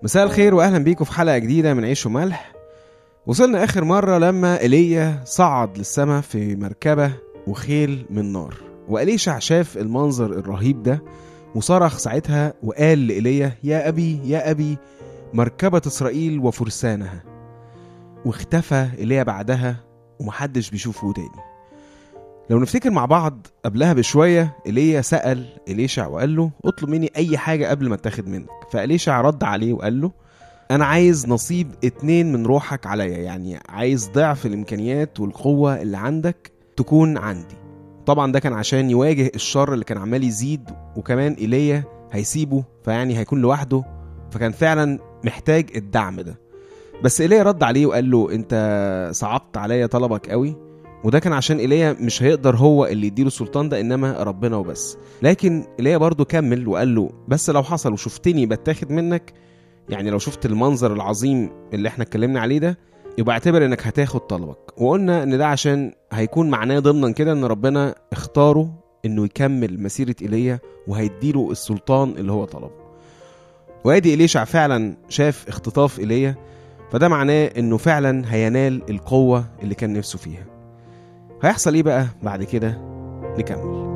مساء الخير واهلا بيكم في حلقه جديده من عيش وملح وصلنا اخر مره لما ايليا صعد للسماء في مركبه وخيل من نار واليشع شاف المنظر الرهيب ده وصرخ ساعتها وقال لإيليا يا أبي يا أبي مركبة إسرائيل وفرسانها واختفى إيليا بعدها ومحدش بيشوفه تاني لو نفتكر مع بعض قبلها بشوية إيليا سأل إليشع وقال له اطلب مني أي حاجة قبل ما اتاخد منك فإليشع رد عليه وقال له أنا عايز نصيب اتنين من روحك عليا يعني عايز ضعف الإمكانيات والقوة اللي عندك تكون عندي طبعا ده كان عشان يواجه الشر اللي كان عمال يزيد وكمان ايليا هيسيبه فيعني هيكون لوحده فكان فعلا محتاج الدعم ده بس ايليا رد عليه وقال له انت صعبت عليا طلبك قوي وده كان عشان ايليا مش هيقدر هو اللي يديله السلطان ده انما ربنا وبس لكن ايليا برضه كمل وقال له بس لو حصل وشفتني بتاخد منك يعني لو شفت المنظر العظيم اللي احنا اتكلمنا عليه ده يبقى اعتبر انك هتاخد طلبك وقلنا ان ده عشان هيكون معناه ضمنا كده ان ربنا اختاره انه يكمل مسيرة ايليا وهيديله السلطان اللي هو طلبه وادي إليشع فعلا شاف اختطاف ايليا فده معناه انه فعلا هينال القوة اللي كان نفسه فيها هيحصل ايه بقى بعد كده نكمل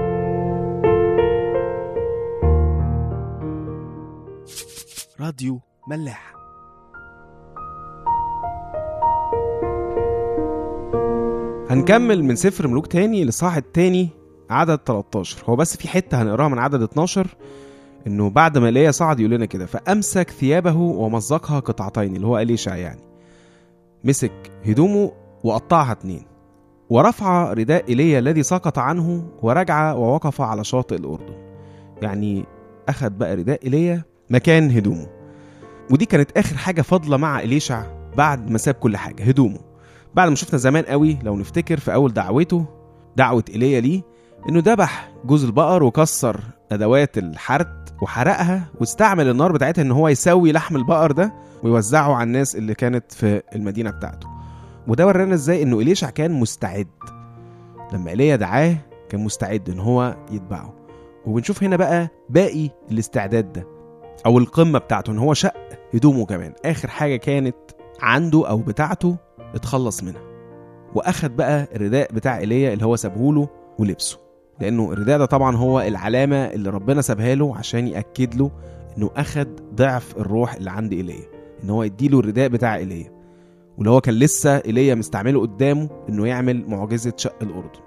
راديو ملاح هنكمل من سفر ملوك تاني للصاح التاني عدد 13 هو بس في حتة هنقراها من عدد 12 انه بعد ما ايليا صعد يقول لنا كده فامسك ثيابه ومزقها قطعتين اللي هو اليشع يعني مسك هدومه وقطعها اتنين ورفع رداء ايليا الذي سقط عنه ورجع ووقف على شاطئ الاردن يعني اخد بقى رداء ايليا مكان هدومه ودي كانت اخر حاجه فاضله مع اليشع بعد ما ساب كل حاجه هدومه بعد ما شفنا زمان قوي لو نفتكر في اول دعوته دعوه ايليا ليه انه ذبح جوز البقر وكسر ادوات الحرث وحرقها واستعمل النار بتاعتها ان هو يسوي لحم البقر ده ويوزعه على الناس اللي كانت في المدينه بتاعته وده ورانا ازاي انه اليشع كان مستعد لما ايليا دعاه كان مستعد ان هو يتبعه وبنشوف هنا بقى باقي الاستعداد ده او القمه بتاعته ان هو شق هدومه كمان اخر حاجه كانت عنده او بتاعته اتخلص منها واخد بقى الرداء بتاع ايليا اللي هو سابهوله ولبسه لانه الرداء ده طبعا هو العلامه اللي ربنا سابها له عشان ياكد له انه اخد ضعف الروح اللي عند ايليا ان هو يديله الرداء بتاع ايليا واللي هو كان لسه ايليا مستعمله قدامه انه يعمل معجزه شق الاردن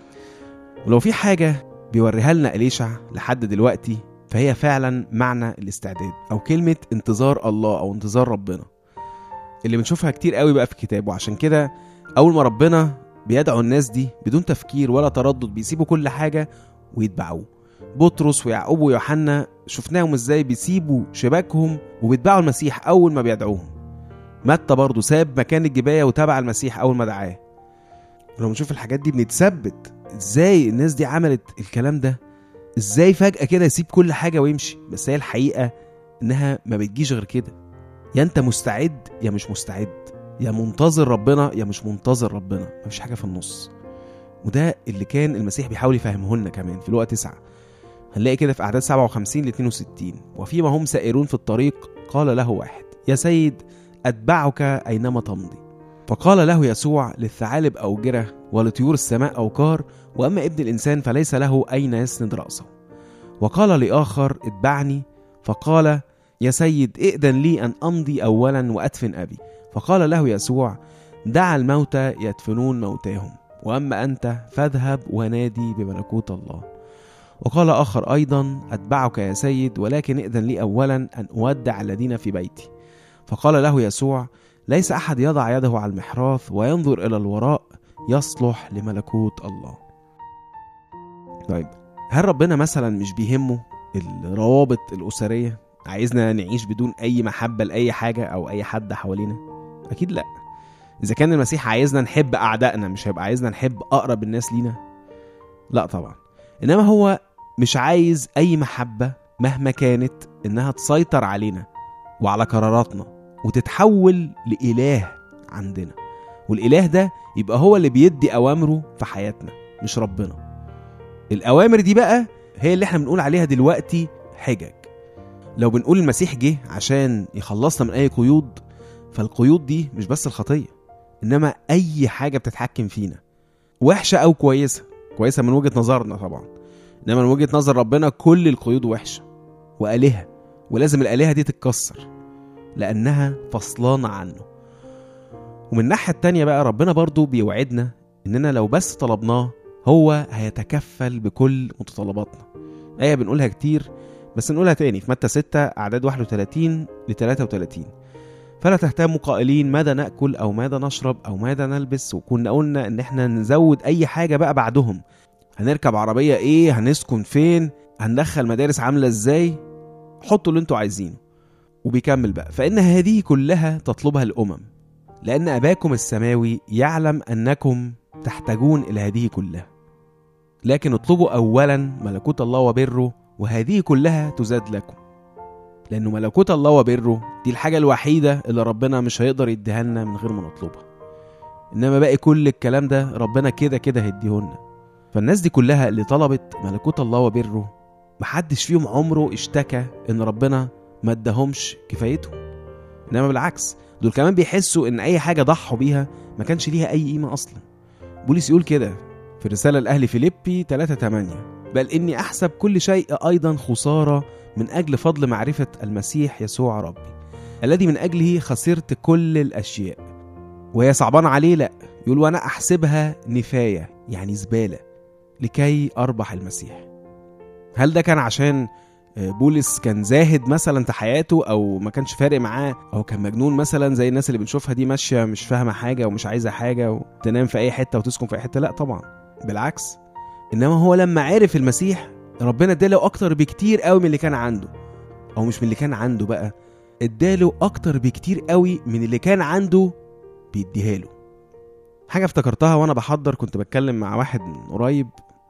ولو في حاجه بيوريها لنا اليشع لحد دلوقتي فهي فعلا معنى الاستعداد او كلمه انتظار الله او انتظار ربنا اللي بنشوفها كتير قوي بقى في كتابه عشان كده اول ما ربنا بيدعو الناس دي بدون تفكير ولا تردد بيسيبوا كل حاجه ويتبعوه بطرس ويعقوب ويوحنا شفناهم ازاي بيسيبوا شباكهم وبيتبعوا المسيح اول ما بيدعوهم متى برضه ساب مكان الجبايه وتبع المسيح اول ما دعاه لو بنشوف الحاجات دي بنتثبت ازاي الناس دي عملت الكلام ده ازاي فجاه كده يسيب كل حاجه ويمشي بس هي الحقيقه انها ما بتجيش غير كده يا انت مستعد يا مش مستعد يا منتظر ربنا يا مش منتظر ربنا مفيش حاجه في النص وده اللي كان المسيح بيحاول يفهمه لنا كمان في الوقت تسعة هنلاقي كده في أعداد 57 ل 62 وفيما هم سائرون في الطريق قال له واحد يا سيد أتبعك أينما تمضي فقال له يسوع للثعالب أوجرة ولطيور السماء أوكار وأما ابن الإنسان فليس له أين يسند رأسه وقال لآخر اتبعني فقال يا سيد ائذن لي أن أمضي أولا وأدفن أبي فقال له يسوع دع الموتى يدفنون موتاهم واما انت فاذهب ونادي بملكوت الله وقال اخر ايضا اتبعك يا سيد ولكن ائذن لي اولا ان اودع الذين في بيتي فقال له يسوع ليس احد يضع يده على المحراث وينظر الى الوراء يصلح لملكوت الله طيب هل ربنا مثلا مش بيهمه الروابط الاسريه عايزنا نعيش بدون اي محبه لاي حاجه او اي حد حوالينا اكيد لا اذا كان المسيح عايزنا نحب اعدائنا مش هيبقى عايزنا نحب اقرب الناس لينا لا طبعا انما هو مش عايز اي محبه مهما كانت انها تسيطر علينا وعلى قراراتنا وتتحول لاله عندنا والاله ده يبقى هو اللي بيدي اوامره في حياتنا مش ربنا الاوامر دي بقى هي اللي احنا بنقول عليها دلوقتي حجج لو بنقول المسيح جه عشان يخلصنا من اي قيود فالقيود دي مش بس الخطيه انما اي حاجه بتتحكم فينا وحشه او كويسه كويسه من وجهه نظرنا طبعا انما من وجهه نظر ربنا كل القيود وحشه والهه ولازم الالهه دي تتكسر لانها فصلانه عنه ومن الناحيه التانيه بقى ربنا برضو بيوعدنا اننا لو بس طلبناه هو هيتكفل بكل متطلباتنا آية بنقولها كتير بس نقولها تاني في متى 6 أعداد 31 ل 33 فلا تهتموا قائلين ماذا ناكل او ماذا نشرب او ماذا نلبس وكنا قلنا ان احنا نزود اي حاجه بقى بعدهم هنركب عربيه ايه هنسكن فين هندخل مدارس عامله ازاي حطوا اللي انتوا عايزينه وبيكمل بقى فان هذه كلها تطلبها الامم لان اباكم السماوي يعلم انكم تحتاجون الى هذه كلها لكن اطلبوا اولا ملكوت الله وبره وهذه كلها تزاد لكم لأنه ملكوت الله وبره دي الحاجة الوحيدة اللي ربنا مش هيقدر يديها لنا من غير ما نطلبها إنما باقي كل الكلام ده ربنا كده كده هيديهولنا فالناس دي كلها اللي طلبت ملكوت الله وبره محدش فيهم عمره اشتكى إن ربنا ما اداهمش كفايتهم إنما بالعكس دول كمان بيحسوا إن أي حاجة ضحوا بيها ما كانش ليها أي قيمة أصلا بولس يقول كده في رسالة لأهل فيليبي 3 8 بل إني أحسب كل شيء أيضا خسارة من أجل فضل معرفة المسيح يسوع ربي الذي من أجله خسرت كل الأشياء وهي صعبانة عليه لأ يقول وأنا أحسبها نفاية يعني زبالة لكي أربح المسيح هل ده كان عشان بولس كان زاهد مثلا في حياته او ما كانش فارق معاه او كان مجنون مثلا زي الناس اللي بنشوفها دي ماشيه مش فاهمه حاجه ومش عايزه حاجه وتنام في اي حته وتسكن في اي حته لا طبعا بالعكس انما هو لما عرف المسيح ربنا اداله اكتر بكتير قوي من اللي كان عنده او مش من اللي كان عنده بقى اداله اكتر بكتير قوي من اللي كان عنده بيديها له حاجه افتكرتها وانا بحضر كنت بتكلم مع واحد من قريب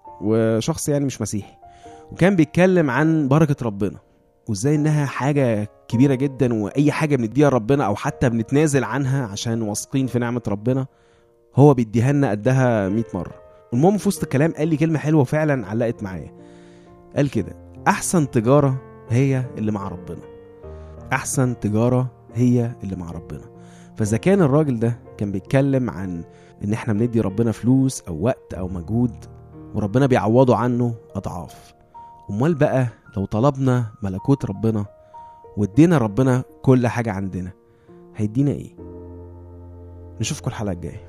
وشخص يعني مش مسيحي وكان بيتكلم عن بركه ربنا وازاي انها حاجه كبيره جدا واي حاجه بنديها ربنا او حتى بنتنازل عنها عشان واثقين في نعمه ربنا هو بيديها لنا قدها 100 مره المهم في وسط الكلام قال لي كلمه حلوه فعلا علقت معايا قال كده احسن تجاره هي اللي مع ربنا احسن تجاره هي اللي مع ربنا فاذا كان الراجل ده كان بيتكلم عن ان احنا بندي ربنا فلوس او وقت او مجهود وربنا بيعوضه عنه اضعاف امال بقى لو طلبنا ملكوت ربنا وادينا ربنا كل حاجه عندنا هيدينا ايه نشوفكم الحلقه الجايه